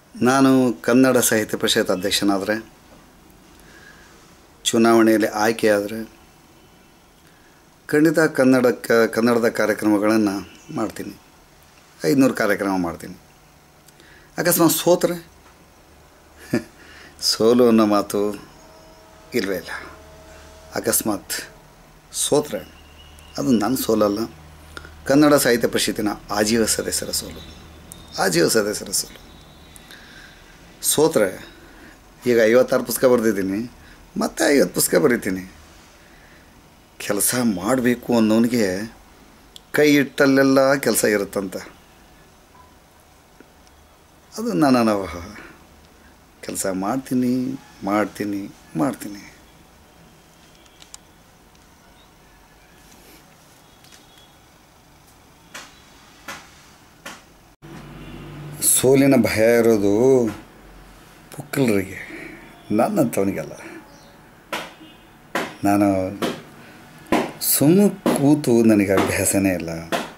ನಾನು ಕನ್ನಡ ಸಾಹಿತ್ಯ ಪರಿಷತ್ ಅಧ್ಯಕ್ಷನಾದರೆ ಚುನಾವಣೆಯಲ್ಲಿ ಆಯ್ಕೆಯಾದರೆ ಖಂಡಿತ ಕನ್ನಡಕ್ಕೆ ಕನ್ನಡದ ಕಾರ್ಯಕ್ರಮಗಳನ್ನು ಮಾಡ್ತೀನಿ ಐದುನೂರು ಕಾರ್ಯಕ್ರಮ ಮಾಡ್ತೀನಿ ಅಕಸ್ಮಾತ್ ಸೋತ್ರೆ ಸೋಲು ಅನ್ನೋ ಮಾತು ಇಲ್ಲವೇ ಇಲ್ಲ ಅಕಸ್ಮಾತ್ ಸೋತ್ರೆ ಅದು ನನ್ನ ಸೋಲಲ್ಲ ಕನ್ನಡ ಸಾಹಿತ್ಯ ಪರಿಷತ್ತಿನ ಆಜೀವ ಸದಸ್ಯರ ಸೋಲು ಆಜೀವ ಸದಸ್ಯರ ಸೋಲು ಸೋತ್ರೆ ಈಗ ಐವತ್ತಾರು ಪುಸ್ತಕ ಬರೆದಿದ್ದೀನಿ ಮತ್ತೆ ಐವತ್ತು ಪುಸ್ತಕ ಬರಿತೀನಿ ಕೆಲಸ ಮಾಡಬೇಕು ಅನ್ನೋನಿಗೆ ಕೈ ಇಟ್ಟಲ್ಲೆಲ್ಲ ಕೆಲಸ ಇರುತ್ತಂತ ಅದು ನನ್ನ ಅನುಭವ ಕೆಲಸ ಮಾಡ್ತೀನಿ ಮಾಡ್ತೀನಿ ಮಾಡ್ತೀನಿ ಸೋಲಿನ ಭಯ ಇರೋದು ಪುಕ್ಕಲರಿಗೆ ನನ್ನಂಥವನಿಗಲ್ಲ ನಾನು ಸುಮ್ಮನೆ ಕೂತು ನನಗೆ ಅಭ್ಯಾಸನೇ ಇಲ್ಲ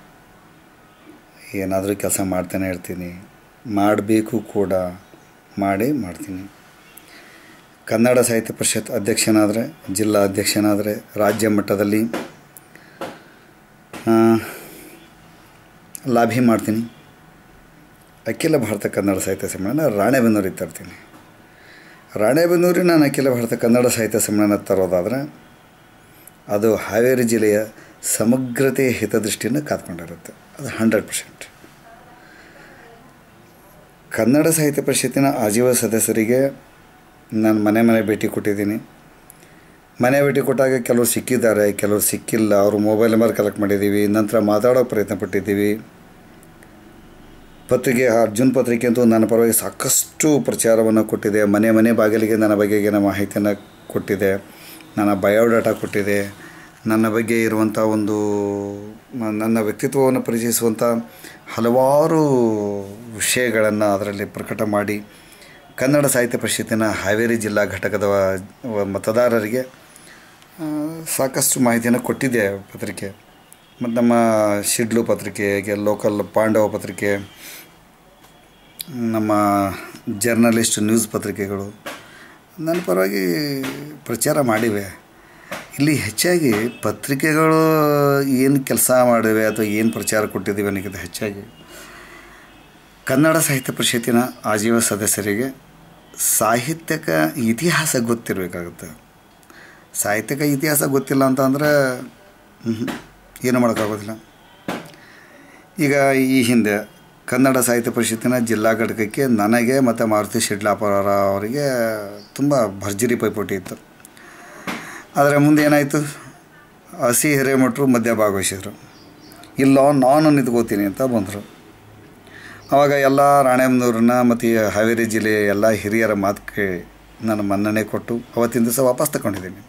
ಏನಾದರೂ ಕೆಲಸ ಮಾಡ್ತಾನೆ ಇರ್ತೀನಿ ಮಾಡಬೇಕು ಕೂಡ ಮಾಡೇ ಮಾಡ್ತೀನಿ ಕನ್ನಡ ಸಾಹಿತ್ಯ ಪರಿಷತ್ ಅಧ್ಯಕ್ಷನಾದರೆ ಜಿಲ್ಲಾ ಅಧ್ಯಕ್ಷನಾದರೆ ರಾಜ್ಯ ಮಟ್ಟದಲ್ಲಿ ಆ, ಲಾಭಿ ಮಾಡ್ತೀನಿ ಅಖಿಲ ಭಾರತ ಕನ್ನಡ ಸಾಹಿತ್ಯ ಸಮ್ಮೇಳನ ರಾಣೆಬೆನ್ನೂರಿಗೆ ತರ್ತೀನಿ ರಾಣೆಬೆನ್ನೂರಿಗೆ ನಾನು ಅಖಿಲ ಭಾರತ ಕನ್ನಡ ಸಾಹಿತ್ಯ ಸಮ್ಮೇಳನ ತರೋದಾದರೆ ಅದು ಹಾವೇರಿ ಜಿಲ್ಲೆಯ ಸಮಗ್ರತೆಯ ಹಿತದೃಷ್ಟಿಯನ್ನು ಕಾತ್ಕೊಂಡಿರುತ್ತೆ ಅದು ಹಂಡ್ರೆಡ್ ಪರ್ಸೆಂಟ್ ಕನ್ನಡ ಸಾಹಿತ್ಯ ಪರಿಷತ್ತಿನ ಆಜೀವ ಸದಸ್ಯರಿಗೆ ನಾನು ಮನೆ ಮನೆ ಭೇಟಿ ಕೊಟ್ಟಿದ್ದೀನಿ ಮನೆ ಭೇಟಿ ಕೊಟ್ಟಾಗ ಕೆಲವರು ಸಿಕ್ಕಿದ್ದಾರೆ ಕೆಲವರು ಸಿಕ್ಕಿಲ್ಲ ಅವರು ಮೊಬೈಲ್ ನಂಬರ್ ಕಲೆಕ್ಟ್ ಮಾಡಿದ್ದೀವಿ ನಂತರ ಮಾತಾಡೋ ಪ್ರಯತ್ನ ಪಟ್ಟಿದ್ದೀವಿ ಪತ್ರಿಕೆ ಅರ್ಜುನ್ ಪತ್ರಿಕೆ ಅಂತೂ ನನ್ನ ಪರವಾಗಿ ಸಾಕಷ್ಟು ಪ್ರಚಾರವನ್ನು ಕೊಟ್ಟಿದೆ ಮನೆ ಮನೆ ಬಾಗಿಲಿಗೆ ನನ್ನ ಬಗೆಗಿನ ಮಾಹಿತಿಯನ್ನು ಕೊಟ್ಟಿದೆ ನನ್ನ ಬಯೋಡಾಟಾ ಕೊಟ್ಟಿದೆ ನನ್ನ ಬಗ್ಗೆ ಇರುವಂಥ ಒಂದು ನ- ನನ್ನ ವ್ಯಕ್ತಿತ್ವವನ್ನು ಪರಿಚಯಿಸುವಂಥ ಹಲವಾರು ವಿಷಯಗಳನ್ನು ಅದರಲ್ಲಿ ಪ್ರಕಟ ಮಾಡಿ ಕನ್ನಡ ಸಾಹಿತ್ಯ ಪರಿಷತ್ತಿನ ಹಾವೇರಿ ಜಿಲ್ಲಾ ಘಟಕದ ವ- ಮತದಾರರಿಗೆ ಆ, ಸಾಕಷ್ಟು ಮಾಹಿತಿಯನ್ನು ಕೊಟ್ಟಿದೆ ಪತ್ರಿಕೆ ಮತ್ತು ನಮ್ಮ ಶಿಡ್ಲು ಪತ್ರಿಕೆಗೆ ಲೋಕಲ್ ಪಾಂಡವ ಪತ್ರಿಕೆ ನಮ್ಮ ಜರ್ನಲಿಸ್ಟ್ ನ್ಯೂಸ್ ಪತ್ರಿಕೆಗಳು ನನ್ನ ಪರವಾಗಿ ಪ್ರಚಾರ ಮಾಡಿವೆ ಇಲ್ಲಿ ಹೆಚ್ಚಾಗಿ ಪತ್ರಿಕೆಗಳು ಏನು ಕೆಲಸ ಮಾಡಿವೆ ಅಥವಾ ಏನು ಪ್ರಚಾರ ಕೊಟ್ಟಿದ್ದೀವಿ ಅನ್ನೋಕ್ಕಿಂತ ಹೆಚ್ಚಾಗಿ ಕನ್ನಡ ಸಾಹಿತ್ಯ ಪರಿಷತ್ತಿನ ಆಜೀವ ಸದಸ್ಯರಿಗೆ ಸಾಹಿತ್ಯಕ ಇತಿಹಾಸ ಗೊತ್ತಿರಬೇಕಾಗುತ್ತೆ ಸಾಹಿತ್ಯಕ ಇತಿಹಾಸ ಗೊತ್ತಿಲ್ಲ ಅಂತ ಅಂದರೆ ಏನು ಮಾಡೋಕ್ಕಾಗೋದಿಲ್ಲ ಈಗ ಈ ಹಿಂದೆ ಕನ್ನಡ ಸಾಹಿತ್ಯ ಪರಿಷತ್ತಿನ ಜಿಲ್ಲಾ ಘಟಕಕ್ಕೆ ನನಗೆ ಮತ್ತು ಮಾರುತಿ ಶಿಡ್ಲಾಪುರ ಅವರಿಗೆ ತುಂಬ ಭರ್ಜರಿ ಪೈಪೋಟಿ ಇತ್ತು ಆದರೆ ಮುಂದೆ ಏನಾಯಿತು ಹಸಿ ಹಿರೇಮಠರು ಮಧ್ಯ ಭಾಗವಹಿಸಿದ್ರು ಇಲ್ಲ ನಾನು ನಿಂತ್ಕೋತೀನಿ ಅಂತ ಬಂದರು ಆವಾಗ ಎಲ್ಲ ರಾಣೆಬೆನ್ನೂರನ್ನ ಮತ್ತು ಈ ಹಾವೇರಿ ಜಿಲ್ಲೆಯ ಎಲ್ಲ ಹಿರಿಯರ ಮಾತು ಕೇಳಿ ನಾನು ಮನ್ನಣೆ ಕೊಟ್ಟು ಅವತ್ತಿನ ದಿವಸ ವಾಪಸ್ ತಗೊಂಡಿದ್ದೀನಿ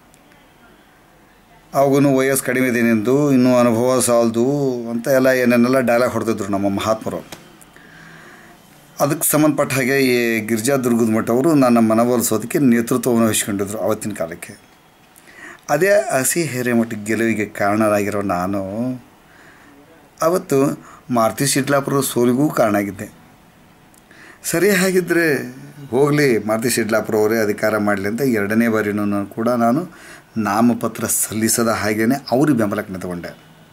ಅವಾಗೂ ವಯಸ್ಸು ಕಡಿಮೆ ಇದೆ ನಿಂದು ಇನ್ನೂ ಅನುಭವ ಸಾಲದು ಅಂತ ಎಲ್ಲ ಏನೇನೆಲ್ಲ ಡೈಲಾಗ್ ಹೊಡೆದಿದ್ರು ನಮ್ಮ ಮಹಾತ್ಮರು ಅದಕ್ಕೆ ಸಂಬಂಧಪಟ್ಟ ಹಾಗೆ ಈ ಗಿರಿಜಾ ದುರ್ಗದ ಮಠವರು ನನ್ನ ಮನವೊಲಿಸೋದಕ್ಕೆ ನೇತೃತ್ವವನ್ನು ವಹಿಸ್ಕೊಂಡಿದ್ರು ಅವತ್ತಿನ ಕಾಲಕ್ಕೆ ಅದೇ ಹಸಿ ಹಿರೇಮಠ ಗೆಲುವಿಗೆ ಕಾರಣರಾಗಿರೋ ನಾನು ಅವತ್ತು ಮಾರುತಿ ಶಿಡ್ಲಾಪುರ ಸೋಲಿಗೂ ಕಾರಣ ಆಗಿದ್ದೆ ಸರಿ ಹಾಗಿದ್ದರೆ ಹೋಗಲಿ ಮಾರುತಿ ಶಿಡ್ಲಾಪುರ ಅವರೇ ಅಧಿಕಾರ ಮಾಡಲಿ ಅಂತ ಎರಡನೇ ಬಾರಿನೂ ನಾನು ಕೂಡ ನಾನು ನಾಮಪತ್ರ ಸಲ್ಲಿಸದ ಹಾಗೇ ಅವ್ರಿಗೆ ಬೆಂಬಲಕ್ಕೆ ನಿಂತ್ಕೊಂಡೆ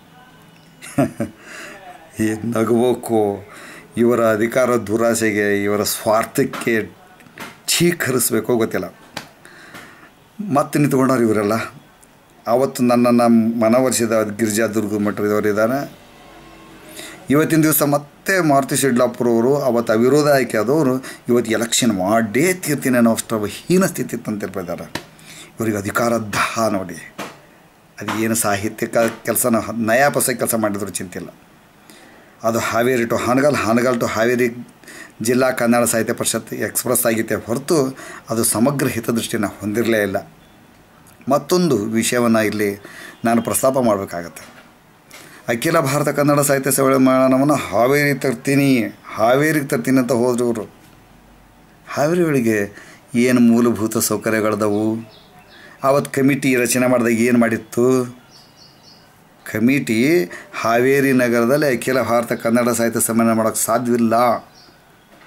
ಏನು ನಗಬೇಕು ಇವರ ಅಧಿಕಾರ ದುರಾಸೆಗೆ ಇವರ ಸ್ವಾರ್ಥಕ್ಕೆ ಚೀಕರಿಸ್ಬೇಕೋ ಗೊತ್ತಿಲ್ಲ ಮತ್ತೆ ನಿಂತ್ಕೊಂಡವ್ರು ಇವರೆಲ್ಲ ಆವತ್ತು ನನ್ನನ್ನು ಮನವೊಲಿಸಿದ ಗಿರಿಜಾ ದುರ್ಗ ಮಠದವರಿದ್ದಾನೆ ಇವತ್ತಿನ ದಿವಸ ಮತ್ತೆ ಮಾರುತಿ ಶಿಡ್ಲಾಪುರ ಅವರು ಅವತ್ತು ಅವಿರೋಧ ಆಯ್ಕೆ ಆದವರು ಇವತ್ತು ಎಲೆಕ್ಷನ್ ಮಾಡೇ ತೀರ್ತೀನಿ ಅನ್ನೋ ಅಷ್ಟರ ಹೀನ ಸ್ಥಿತಿ ತಂತಿರ್ಬಿದ್ದಾರೆ ಇವರಿಗೆ ಅಧಿಕಾರ ದಹ ನೋಡಿ ಅದು ಏನು ಸಾಹಿತ್ಯಕ ಕೆಲಸನ ನಯಾ ಪಸ ಕೆಲಸ ಮಾಡಿದ್ರು ಚಿಂತಿಲ್ಲ ಅದು ಹಾವೇರಿ ಟು ಹಾನಗಲ್ ಹಾನಗಲ್ ಟು ಹಾವೇರಿ ಜಿಲ್ಲಾ ಕನ್ನಡ ಸಾಹಿತ್ಯ ಪರಿಷತ್ ಎಕ್ಸ್ಪ್ರೆಸ್ ಆಗಿತ್ತೆ ಹೊರತು ಅದು ಸಮಗ್ರ ಹಿತದೃಷ್ಟಿನ ಹೊಂದಿರಲೇ ಇಲ್ಲ ಮತ್ತೊಂದು ವಿಷಯವನ್ನು ಇಲ್ಲಿ ನಾನು ಪ್ರಸ್ತಾಪ ಮಾಡಬೇಕಾಗತ್ತೆ ಅಖಿಲ ಭಾರತ ಕನ್ನಡ ಸಾಹಿತ್ಯ ಸಮ್ಮೇಳನವನ್ನು ಹಾವೇರಿ ತರ್ತೀನಿ ಹಾವೇರಿಗೆ ತರ್ತೀನಿ ಅಂತ ಹೋದ್ರು ಇವರು ಹಾವೇರಿ ಒಳಗೆ ಏನು ಮೂಲಭೂತ ಸೌಕರ್ಯಗಳದವು ಆವತ್ತು ಕಮಿಟಿ ರಚನೆ ಮಾಡಿದಾಗ ಏನು ಮಾಡಿತ್ತು ಕಮಿಟಿ ಹಾವೇರಿ ನಗರದಲ್ಲಿ ಅಖಿಲ ಭಾರತ ಕನ್ನಡ ಸಾಹಿತ್ಯ ಸಮ್ಮೇಳನ ಮಾಡೋಕ್ಕೆ ಸಾಧ್ಯವಿಲ್ಲ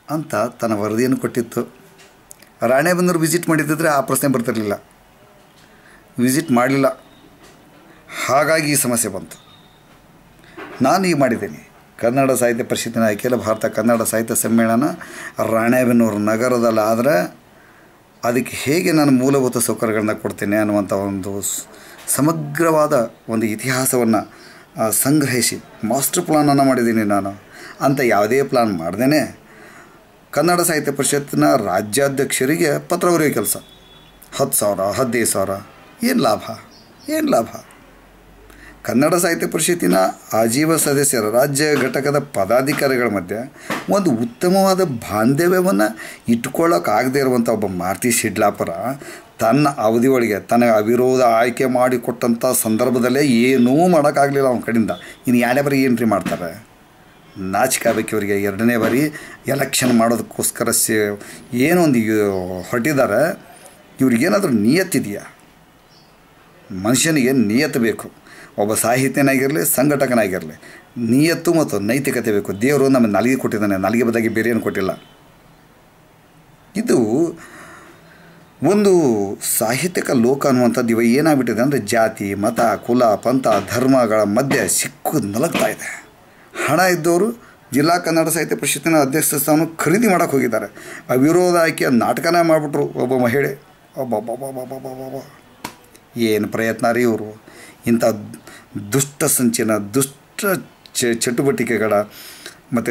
ಅಂತ ತನ್ನ ವರದಿಯನ್ನು ಕೊಟ್ಟಿತ್ತು ರಾಣೆಬೆನ್ನೂರು ವಿಸಿಟ್ ಮಾಡಿದ್ದಿದ್ರೆ ಆ ಪ್ರಶ್ನೆ ಬರ್ತಿರಲಿಲ್ಲ ವಿಸಿಟ್ ಮಾಡಲಿಲ್ಲ ಹಾಗಾಗಿ ಈ ಸಮಸ್ಯೆ ಬಂತು ನಾನು ಈಗ ಮಾಡಿದ್ದೀನಿ ಕನ್ನಡ ಸಾಹಿತ್ಯ ಪರಿಷತ್ತಿನ ಅಖಿಲ ಭಾರತ ಕನ್ನಡ ಸಾಹಿತ್ಯ ಸಮ್ಮೇಳನ ರಾಣೆಬೆನ್ನೂರು ನಗರದಲ್ಲಾದರೆ ಅದಕ್ಕೆ ಹೇಗೆ ನಾನು ಮೂಲಭೂತ ಸೌಕರ್ಯಗಳನ್ನ ಕೊಡ್ತೇನೆ ಅನ್ನುವಂಥ ಒಂದು ಸ್- ಸಮಗ್ರವಾದ ಒಂದು ಇತಿಹಾಸವನ್ನು ಸಂಗ್ರಹಿಸಿ ಮಾಸ್ಟರ್ ಪ್ಲಾನನ್ನು ಮಾಡಿದ್ದೀನಿ ನಾನು ಅಂತ ಯಾವುದೇ ಪ್ಲಾನ್ ಮಾಡ್ದೇ ಕನ್ನಡ ಸಾಹಿತ್ಯ ಪರಿಷತ್ತಿನ ರಾಜ್ಯಾಧ್ಯಕ್ಷರಿಗೆ ಪತ್ರ ಬರೆಯೋ ಕೆಲಸ ಹತ್ತು ಸಾವಿರ ಹದಿನೈದು ಸಾವಿರ ಏನು ಲಾಭ ಏನು ಲಾಭ ಕನ್ನಡ ಸಾಹಿತ್ಯ ಪರಿಷತ್ತಿನ ಆಜೀವ ಸದಸ್ಯರ ರಾಜ್ಯ ಘಟಕದ ಪದಾಧಿಕಾರಿಗಳ ಮಧ್ಯೆ ಒಂದು ಉತ್ತಮವಾದ ಬಾಂಧವ್ಯವನ್ನು ಇಟ್ಕೊಳ್ಳೋಕ್ಕಾಗದೇ ಇರುವಂಥ ಒಬ್ಬ ಮಾರುತಿ ಶಿಡ್ಲಾಪುರ ತನ್ನ ಅವಧಿ ಒಳಗೆ ತನಗೆ ಅವಿರೋಧ ಆಯ್ಕೆ ಮಾಡಿಕೊಟ್ಟಂಥ ಸಂದರ್ಭದಲ್ಲೇ ಏನೂ ಮಾಡೋಕ್ಕಾಗಲಿಲ್ಲ ಅವನ ಕಡೆಯಿಂದ ಇನ್ನು ಎರಡನೇ ಬಾರಿ ಏನು ರೀ ಮಾಡ್ತಾರೆ ನಾಚಿಕೆ ಆಗ್ಬೇಕು ಇವರಿಗೆ ಎರಡನೇ ಬಾರಿ ಎಲೆಕ್ಷನ್ ಮಾಡೋದಕ್ಕೋಸ್ಕರ ಸೇ ಏನೊಂದು ಹೊರಟಿದ್ದಾರೆ ಇವ್ರಿಗೇನಾದರೂ ನಿಯತ್ತಿದೆಯಾ ಮನುಷ್ಯನಿಗೆ ನಿಯತ್ತು ಬೇಕು ಒಬ್ಬ ಸಾಹಿತ್ಯನಾಗಿರಲಿ ಸಂಘಟಕನಾಗಿರಲಿ ನಿಯತ್ತು ಮತ್ತು ನೈತಿಕತೆ ಬೇಕು ದೇವರು ನಮ್ಮ ನಾಲಿಗೆ ಕೊಟ್ಟಿದ್ದಾನೆ ನಾಲಿಗೆ ಬದಲಾಗಿ ಬೇರೆ ಏನು ಕೊಟ್ಟಿಲ್ಲ ಇದು ಒಂದು ಸಾಹಿತ್ಯಕ ಲೋಕ ಅನ್ನುವಂಥದ್ದು ಇವ ಏನಾಗ್ಬಿಟ್ಟಿದೆ ಅಂದರೆ ಜಾತಿ ಮತ ಕುಲ ಪಂಥ ಧರ್ಮಗಳ ಮಧ್ಯೆ ಸಿಕ್ಕು ನಲಗ್ತಾ ಇದೆ ಹಣ ಇದ್ದವರು ಜಿಲ್ಲಾ ಕನ್ನಡ ಸಾಹಿತ್ಯ ಪರಿಷತ್ತಿನ ಅಧ್ಯಕ್ಷ ಸ್ಥಾನ ಖರೀದಿ ಮಾಡೋಕ್ಕೆ ಹೋಗಿದ್ದಾರೆ ಅವಿರೋಧ ಆಯ್ಕೆಯ ನಾಟಕನೇ ಮಾಡಿಬಿಟ್ರು ಒಬ್ಬ ಮಹಿಳೆ ಒಬ್ಬ ಏನು ಪ್ರಯತ್ನ ರೀ ಇವರು ಇಂಥ ದುಷ್ಟ ಸಂಚಿನ ದುಷ್ಟ ಚ ಚಟುವಟಿಕೆಗಳ ಮತ್ತು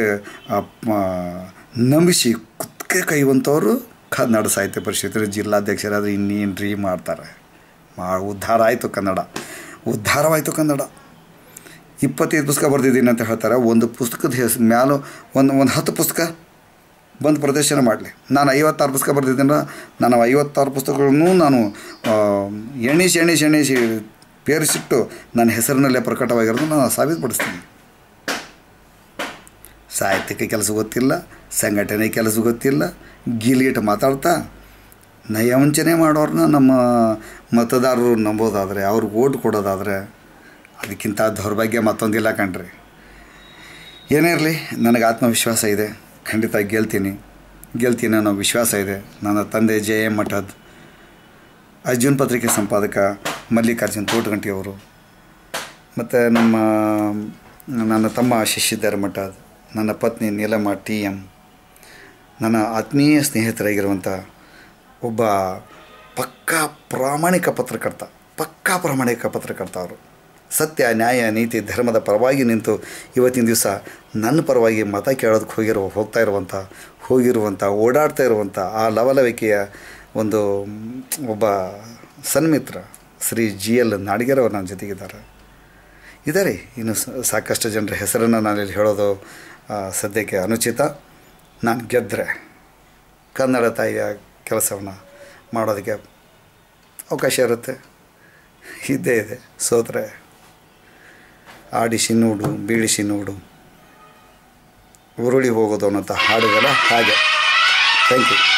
ನಂಬಿಸಿ ಕುತ್ತಿಗೆ ಕೈಯುವಂಥವ್ರು ಕನ್ನಡ ಸಾಹಿತ್ಯ ಪರಿಷತ್ತಿನ ಜಿಲ್ಲಾಧ್ಯಕ್ಷರಾದ್ರೆ ಇನ್ನೇನು ರೀ ಮಾಡ್ತಾರೆ ಮಾ ಉದ್ಧಾರ ಆಯಿತು ಕನ್ನಡ ಉದ್ಧಾರವಾಯಿತು ಕನ್ನಡ ಇಪ್ಪತ್ತೈದು ಪುಸ್ತಕ ಬರೆದಿದ್ದೀನಿ ಅಂತ ಹೇಳ್ತಾರೆ ಒಂದು ಪುಸ್ತಕದ ಹೆಸರು ಮ್ಯಾಲೂ ಒಂದು ಒಂದು ಹತ್ತು ಪುಸ್ತಕ ಬಂದು ಪ್ರದರ್ಶನ ಮಾಡಲಿ ನಾನು ಐವತ್ತಾರು ಪುಸ್ತಕ ಬರೆದಿದ್ದೀನಿ ನಾನು ಐವತ್ತಾರು ಪುಸ್ತಕಗಳನ್ನು ನಾನು ಆ, ಎಣಿಸಿ ಎಣಿಸಿ ಎಣಿಸಿ ಪೇರಿಸಿಟ್ಟು ನನ್ನ ಹೆಸರಿನಲ್ಲೇ ಪ್ರಕಟವಾಗಿರೋದು ನಾನು ಸಾಬೀತುಪಡಿಸ್ತೀನಿ ಸಾಹಿತ್ಯಕ್ಕೆ ಕೆಲಸ ಗೊತ್ತಿಲ್ಲ ಸಂಘಟನೆ ಕೆಲಸ ಗೊತ್ತಿಲ್ಲ ಗಿಲಿಟ್ ಮಾತಾಡ್ತಾ ನಯವಂಚನೆ ಮಾಡೋರನ್ನ ನಮ್ಮ ಮತದಾರರು ನಂಬೋದಾದರೆ ಅವ್ರಿಗೆ ಓಟ್ ಕೊಡೋದಾದರೆ ಅದಕ್ಕಿಂತ ದೌರ್ಭಾಗ್ಯ ಮತ್ತೊಂದಿಲ್ಲ ಕಣ್ರಿ ಏನೇ ಇರಲಿ ನನಗೆ ಆತ್ಮವಿಶ್ವಾಸ ಇದೆ ಖಂಡಿತ ಗೆಲ್ತೀನಿ ಗೆಲ್ತೀನಿ ಅನ್ನೋ ವಿಶ್ವಾಸ ಇದೆ ನನ್ನ ತಂದೆ ಜೆ ಎಂ ಮಠದ್ ಅರ್ಜುನ್ ಪತ್ರಿಕೆ ಸಂಪಾದಕ ಮಲ್ಲಿಕಾರ್ಜುನ್ ತೋಟಗಂಟಿಯವರು ಮತ್ತು ನಮ್ಮ ನನ್ನ ತಮ್ಮ ಶಶಿಧರ್ ಮಠದ್ ನನ್ನ ಪತ್ನಿ ನೀಲಮ್ಮ ಟಿ ಎಮ್ ನನ್ನ ಆತ್ಮೀಯ ಸ್ನೇಹಿತರಾಗಿರುವಂಥ ಒಬ್ಬ ಪಕ್ಕಾ ಪ್ರಾಮಾಣಿಕ ಪತ್ರಕರ್ತ ಪಕ್ಕಾ ಪ್ರಾಮಾಣಿಕ ಪತ್ರಕರ್ತ ಅವರು ಸತ್ಯ ನ್ಯಾಯ ನೀತಿ ಧರ್ಮದ ಪರವಾಗಿ ನಿಂತು ಇವತ್ತಿನ ದಿವಸ ನನ್ನ ಪರವಾಗಿ ಮತ ಕೇಳೋದಕ್ಕೆ ಹೋಗಿರೋ ಹೋಗ್ತಾ ಇರುವಂಥ ಹೋಗಿರುವಂಥ ಓಡಾಡ್ತಾ ಇರುವಂಥ ಆ ಲವಲವಿಕೆಯ ಒಂದು ಮ್, ಒಬ್ಬ ಸನ್ಮಿತ್ರ ಶ್ರೀ ಜಿ ಎಲ್ ನಾಡಿಗೆರ್ ಅವರು ನನ್ನ ಜೊತೆಗಿದ್ದಾರೆ ಇದ್ದಾರೆ ಇನ್ನು ಸ- ಸಾಕಷ್ಟು ಜನರ ಹೆಸರನ್ನು ನಾನಿಲ್ಲಿ ಹೇಳೋದು ಆ, ಸದ್ಯಕ್ಕೆ ಅನುಚಿತ ನಾನು ಗೆದ್ದರೆ ಕನ್ನಡ ತಾಯಿಯ ಕೆಲಸವನ್ನು ಮಾಡೋದಕ್ಕೆ ಅವಕಾಶ ಇರುತ್ತೆ ಇದ್ದೇ ಇದೆ ಸೋತ್ರೆ ಆಡಿಸಿ ನೋಡು ಬೀಳಿಸಿ ನೋಡು ಉರುಳಿ ಹೋಗೋದು ಅನ್ನೋಂಥ ಹಾಡುಗಳ ಹಾಗೆ ಥ್ಯಾಂಕ್ ಯು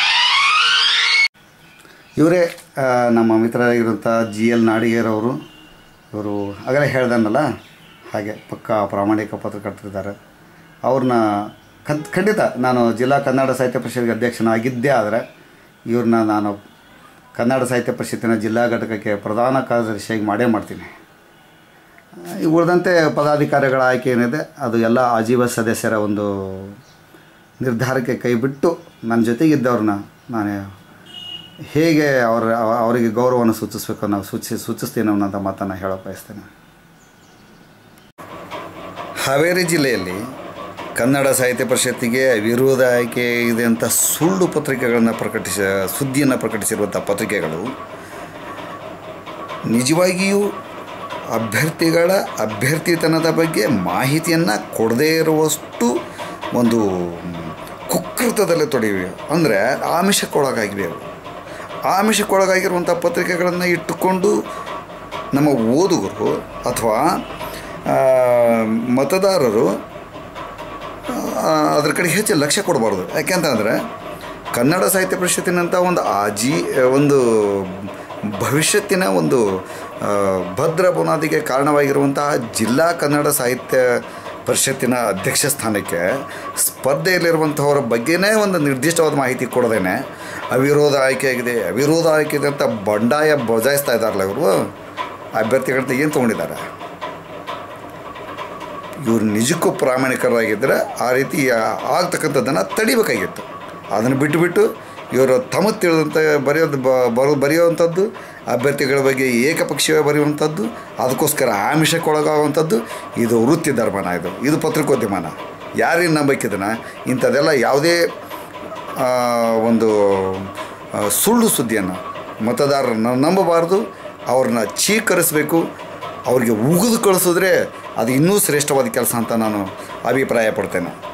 ಇವರೇ ಆ, ನಮ್ಮ ಮಿತ್ರರಾಗಿರುವಂಥ ಜಿ ಎಲ್ ನಾಡಿಗೇರವರು ಇವರು ಆಗಲೇ ಹೇಳ್ದನ್ನಲ್ಲ ಹಾಗೆ ಪಕ್ಕಾ ಪ್ರಾಮಾಣಿಕ ಪತ್ರಕರ್ತರಿದ್ದಾರೆ ಅವ್ರನ್ನ ಖಂಡ್ ಖಂಡಿತ ನಾನು ಜಿಲ್ಲಾ ಕನ್ನಡ ಸಾಹಿತ್ಯ ಪರಿಷತ್ಗೆ ಅಧ್ಯಕ್ಷನಾಗಿದ್ದೇ ಆದರೆ ಇವ್ರನ್ನ ನಾನು ಕನ್ನಡ ಸಾಹಿತ್ಯ ಪರಿಷತ್ತಿನ ಜಿಲ್ಲಾ ಘಟಕಕ್ಕೆ ಪ್ರಧಾನ ಕಾರ್ಯದರ್ಶಿಯಾಗಿ ಮಾಡೇ ಮಾಡ್ತೀನಿ ಈ ಉಳಿದಂತೆ ಪದಾಧಿಕಾರಿಗಳ ಆಯ್ಕೆ ಏನಿದೆ ಅದು ಎಲ್ಲ ಆಜೀವ ಸದಸ್ಯರ ಒಂದು ನಿರ್ಧಾರಕ್ಕೆ ಕೈ ಬಿಟ್ಟು ನನ್ನ ಜೊತೆಗಿದ್ದವ್ರನ್ನ ನಾನು ಹೇಗೆ ಅವರ ಅವ- ಅವರಿಗೆ ಗೌರವವನ್ನು ಸೂಚಿಸಬೇಕು ನಾವು ಸೂಚಿಸಿ ಸೂಚಿಸ್ತೀನಿ ಅನ್ನೋಂಥ ಮಾತನ್ನು ಹೇಳೋಕೆ ಬಯಸ್ತೇನೆ ಹಾವೇರಿ ಜಿಲ್ಲೆಯಲ್ಲಿ ಕನ್ನಡ ಸಾಹಿತ್ಯ ಪರಿಷತ್ತಿಗೆ ವಿರೋಧ ಆಯ್ಕೆ ಇದೆ ಅಂತ ಸುಳ್ಳು ಪತ್ರಿಕೆಗಳನ್ನು ಪ್ರಕಟಿಸ ಸುದ್ದಿಯನ್ನು ಪ್ರಕಟಿಸಿರುವಂಥ ಪತ್ರಿಕೆಗಳು ನಿಜವಾಗಿಯೂ ಅಭ್ಯರ್ಥಿಗಳ ಅಭ್ಯರ್ಥಿತನದ ಬಗ್ಗೆ ಮಾಹಿತಿಯನ್ನು ಕೊಡದೇ ಇರುವಷ್ಟು ಒಂದು ಕುಕೃತದಲ್ಲಿ ತೊಡಗಿವೆ ಅಂದರೆ ಆಮಿಷಕ್ಕೊಳಗಾಗಿವೆ ಅವು ಆಮಿಷಕ್ಕೊಳಗಾಗಿರುವಂಥ ಪತ್ರಿಕೆಗಳನ್ನು ಇಟ್ಟುಕೊಂಡು ನಮ್ಮ ಓದುಗರು ಅಥವಾ ಆ, ಮತದಾರರು ಆ, ಅದ್ರ ಕಡೆ ಹೆಚ್ಚು ಲಕ್ಷ್ಯ ಕೊಡಬಾರ್ದು ಯಾಕೆಂತಂದರೆ ಕನ್ನಡ ಸಾಹಿತ್ಯ ಪರಿಷತ್ತಿನಂಥ ಒಂದು ಆಜಿ ಒಂದು ಭವಿಷ್ಯತ್ತಿನ ಒಂದು ಆ, ಭದ್ರ ಬುನಾದಿಗೆ ಕಾರಣವಾಗಿರುವಂತಹ ಜಿಲ್ಲಾ ಕನ್ನಡ ಸಾಹಿತ್ಯ ಪರಿಷತ್ತಿನ ಅಧ್ಯಕ್ಷ ಸ್ಥಾನಕ್ಕೆ ಸ್ಪರ್ಧೆಯಲ್ಲಿರುವಂಥವರ ಬಗ್ಗೆನೇ ಒಂದು ನಿರ್ದಿಷ್ಟವಾದ ಮಾಹಿತಿ ಕೊಡದೇನೆ ಅವಿರೋಧ ಆಯ್ಕೆಯಾಗಿದೆ ಅವಿರೋಧ ಆಯ್ಕೆಇದೆ ಅಂತ ಬಂಡಾಯ ಬಜಾಯಿಸ್ತಾ ಇದ್ದಾರಲ್ಲ ಇವರು ಅಭ್ಯರ್ಥಿಗಳಂತ ಏನು ತೊಗೊಂಡಿದ್ದಾರೆ ಇವರು ನಿಜಕ್ಕೂ ಪ್ರಾಮಾಣಿಕರಾಗಿದ್ದರೆ ಆ ರೀತಿ ಆಗ್ತಕ್ಕಂಥದ್ದನ್ನು ತಡಿಬೇಕಾಗಿತ್ತು ಅದನ್ನು ಬಿಟ್ಟುಬಿಟ್ಟು ಇವರು ತಮಗೆ ತಿಳಿದಂತೆ ಬರೆಯೋದು ಬ- ಬರೋ ಬರೆಯುವಂಥದ್ದು ಅಭ್ಯರ್ಥಿಗಳ ಬಗ್ಗೆ ಏಕಪಕ್ಷೀಯ ಬರೆಯುವಂಥದ್ದು ಅದಕ್ಕೋಸ್ಕರ ಆಮಿಷಕ್ಕೊಳಗಾಗುವಂಥದ್ದು ಇದು ವೃತ್ತಿ ಧರ್ಮನ ಇದು ಇದು ಪತ್ರಿಕೋದ್ಯಮನ ಯಾರೇನು ನಂಬಕ್ಕಿದನ ಇಂಥದ್ದೆಲ್ಲ ಯಾವುದೇ ಆ, ಒಂದು ಆ, ಸುಳ್ಳು ಸುದ್ದಿಯನ್ನು ಮತದಾರರನ್ನ ನಂಬಬಾರ್ದು ಅವ್ರನ್ನ ಚೀಕರಿಸಬೇಕು ಅವ್ರಿಗೆ ಉಗಿದು ಕಳಿಸಿದ್ರೆ ಅದು ಇನ್ನೂ ಶ್ರೇಷ್ಠವಾದ ಕೆಲಸ ಅಂತ ನಾನು ಅಭಿಪ್ರಾಯ ಪಡ್ತೇನೆ